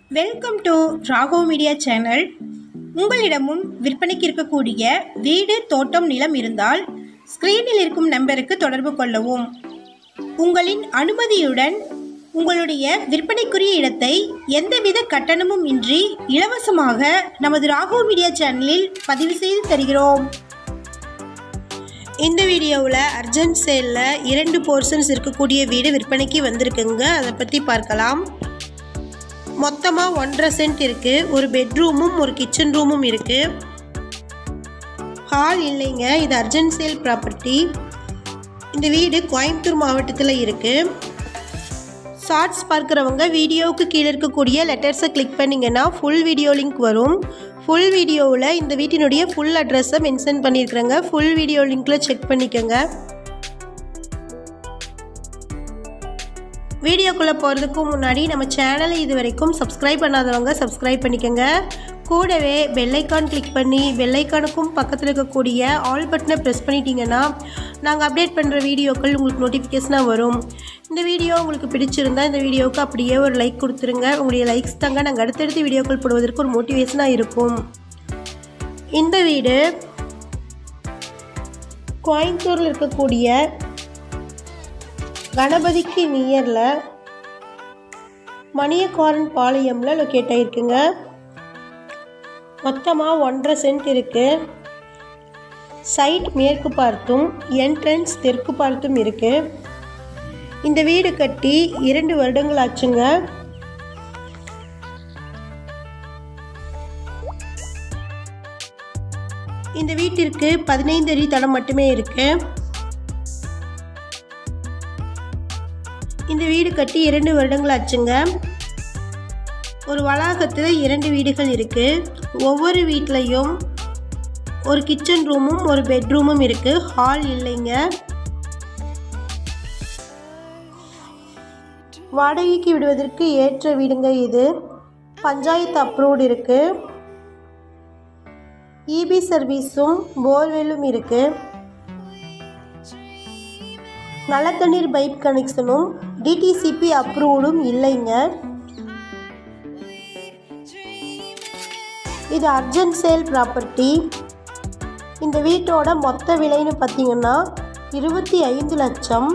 Welcome to Raghav media channel உங்களிடமும் விற்பனைக்கு இருக்கக்கூடிய வீடு தோட்டம் நிலம் இருந்தால் ஸ்க்ரீனில் இருக்கும் நம்பருக்கு தொடர்பு கொள்ளவும் உங்களின் அனுமதியுடன் உங்களுடைய விற்பனைக்குரிய இடத்தை எந்தவித கட்டணமும் இன்றி இலவசமாக நமது ராகவ் மீடியா சேனலில் பதிவு செய்து தருகிறோம் இந்த வீடியோவில் அர்ஜென்ட் சேலில் இரண்டு போர்ஷன்ஸ் இருக்கக்கூடிய வீடு விற்பனைக்கு வந்திருக்குங்க அதை பற்றி பார்க்கலாம் மொத்தமாக ஒன்றரை சென்ட் இருக்குது ஒரு பெட்ரூமும் ஒரு கிச்சன் ரூமும் இருக்குது ஹால் இல்லைங்க இது அர்ஜென்ட் சேல் ப்ராப்பர்ட்டி இந்த வீடு கோயம்புத்தூர் மாவட்டத்தில் இருக்குது ஷார்ட்ஸ் பார்க்குறவங்க வீடியோவுக்கு கீழே இருக்கக்கூடிய லெட்டர்ஸை கிளிக் பண்ணிங்கன்னா ஃபுல் வீடியோ லிங்க் வரும் ஃபுல் வீடியோவில் இந்த வீட்டினுடைய ஃபுல் அட்ரஸை மென்ஷன் பண்ணியிருக்கிறேங்க ஃபுல் வீடியோ லிங்க்கில் செக் பண்ணிக்கோங்க வீடியோக்குள்ளே போகிறதுக்கு முன்னாடி நம்ம சேனலை இது வரைக்கும் சப்ஸ்கிரைப் பண்ணாதவங்க சப்ஸ்கிரைப் பண்ணிக்கோங்க கூடவே பெல்லைக்கான் கிளிக் பண்ணி பெல்லைக்கானுக்கும் பக்கத்தில் இருக்கக்கூடிய ஆல் பட்டனை ப்ரெஸ் பண்ணிட்டீங்கன்னா நாங்கள் அப்டேட் பண்ணுற வீடியோக்கள் உங்களுக்கு நோட்டிஃபிகேஷனாக வரும் இந்த வீடியோ உங்களுக்கு பிடிச்சிருந்தா இந்த வீடியோவுக்கு அப்படியே ஒரு லைக் கொடுத்துருங்க உங்களுடைய லைக்ஸ் தாங்க நாங்கள் அடுத்தடுத்து வீடியோக்கள் போடுவதற்கு ஒரு மோட்டிவேஷனாக இருக்கும் இந்த வீடு கோயம்புத்தூரில் இருக்கக்கூடிய கணபதிக்கு நியரில் மணியக்காரன் பாளையமில் லொக்கேட் ஆகிருக்குங்க மொத்தமாக ஒன்றரை சென்ட் இருக்குது சைட் மேற்கு பார்த்தும் என்ட்ரன்ஸ் தெற்கு பார்த்தும் இருக்குது இந்த வீடு கட்டி இரண்டு வருடங்கள் ஆச்சுங்க இந்த வீட்டிற்கு பதினைந்து அடி தடம் மட்டுமே இருக்குது இந்த வீடு கட்டி இரண்டு வருடங்கள் ஆச்சுங்க ஒரு வளாகத்தில் இரண்டு வீடுகள் இருக்குது ஒவ்வொரு வீட்லேயும் ஒரு கிச்சன் ரூமும் ஒரு பெட்ரூமும் இருக்குது ஹால் இல்லைங்க வாடகைக்கு விடுவதற்கு ஏற்ற வீடுங்க இது பஞ்சாயத்து அப்ரூவ்டு இருக்குது இபி சர்வீஸும் போர்வெல்லும் இருக்குது நல்ல தண்ணீர் பைப் கனெக்ஷனும் டிடிசிபி அப்ரூவ்டும் இல்லைங்க இது அர்ஜென்ட் சேல் ப்ராப்பர்ட்டி இந்த வீட்டோட மொத்த விலைன்னு பார்த்தீங்கன்னா இருபத்தி ஐந்து லட்சம்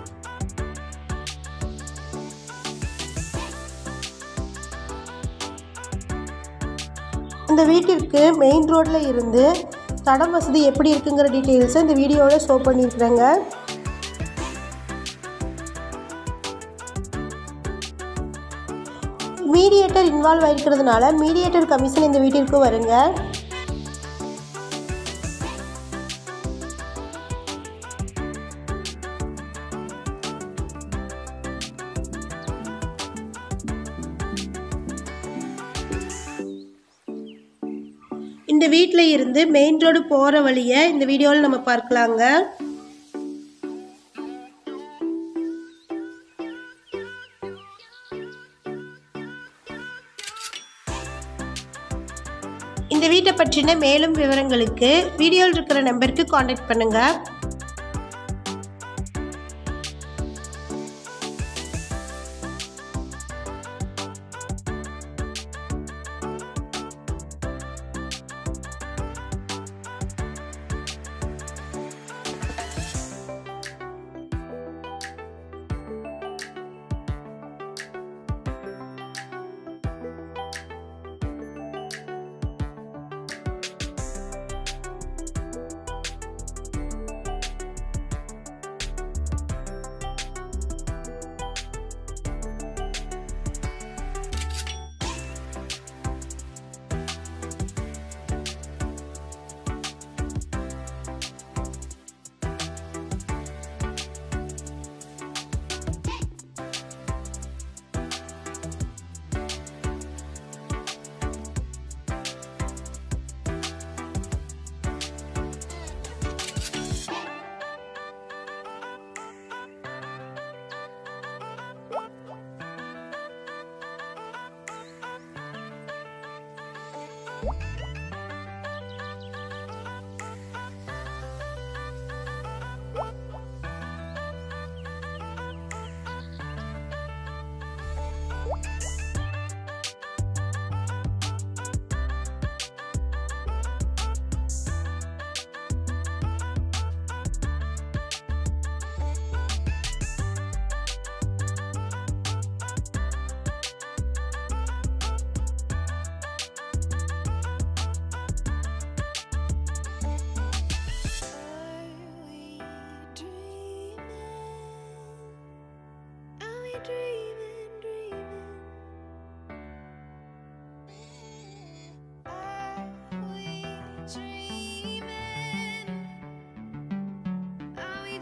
இந்த வீட்டிற்கு மெயின் ரோட்டில் இருந்து தடம் வசதி எப்படி இருக்குங்கிற டீட்டெயில்ஸை இந்த வீடியோவில் ஷோ பண்ணியிருக்கிறேங்க மீடியேட்டர் இன்வால்வ் ஆகிருக்கிறதுனால மீடியேட்டர் கமிஷன் இந்த வீட்டிற்கு வருங்க இந்த வீட்டில் இருந்து மெயின் ரோடு போகிற வழியை இந்த வீடியோவில் நம்ம பார்க்கலாங்க இந்த வீட்டை பற்றின மேலும் விவரங்களுக்கு வீடியோவில் இருக்கிற நம்பருக்கு காண்டாக்ட் பண்ணுங்க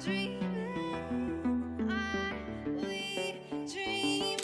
dreaming? Are we dreaming?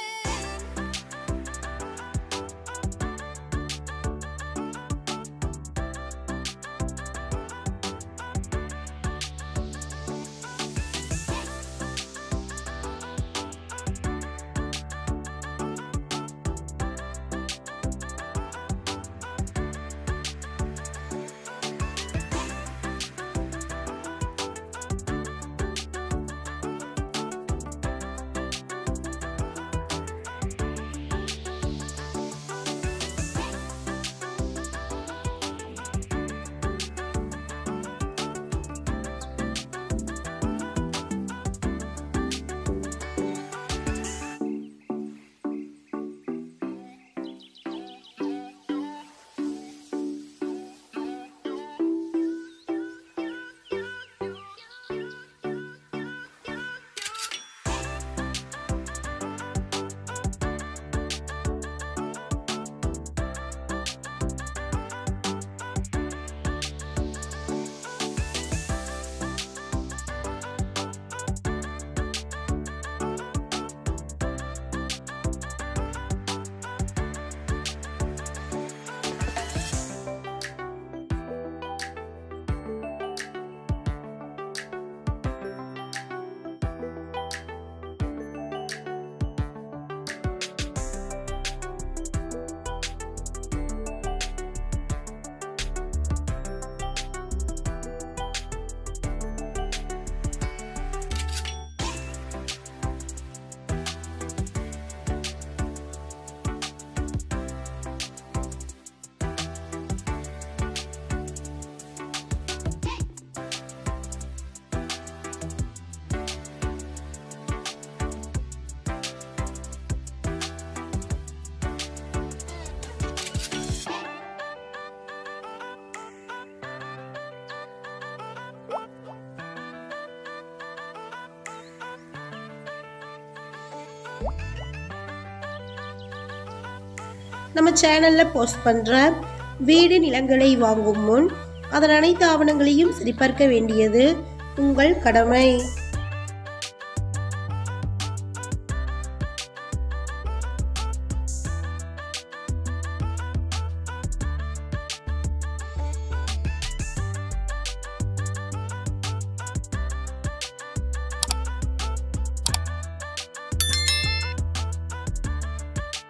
நம்ம சேனலில் போஸ்ட் பண்ணுற வீடு நிலங்களை வாங்கும் முன் அதன் அனைத்து ஆவணங்களையும் சரிபார்க்க வேண்டியது உங்கள் கடமை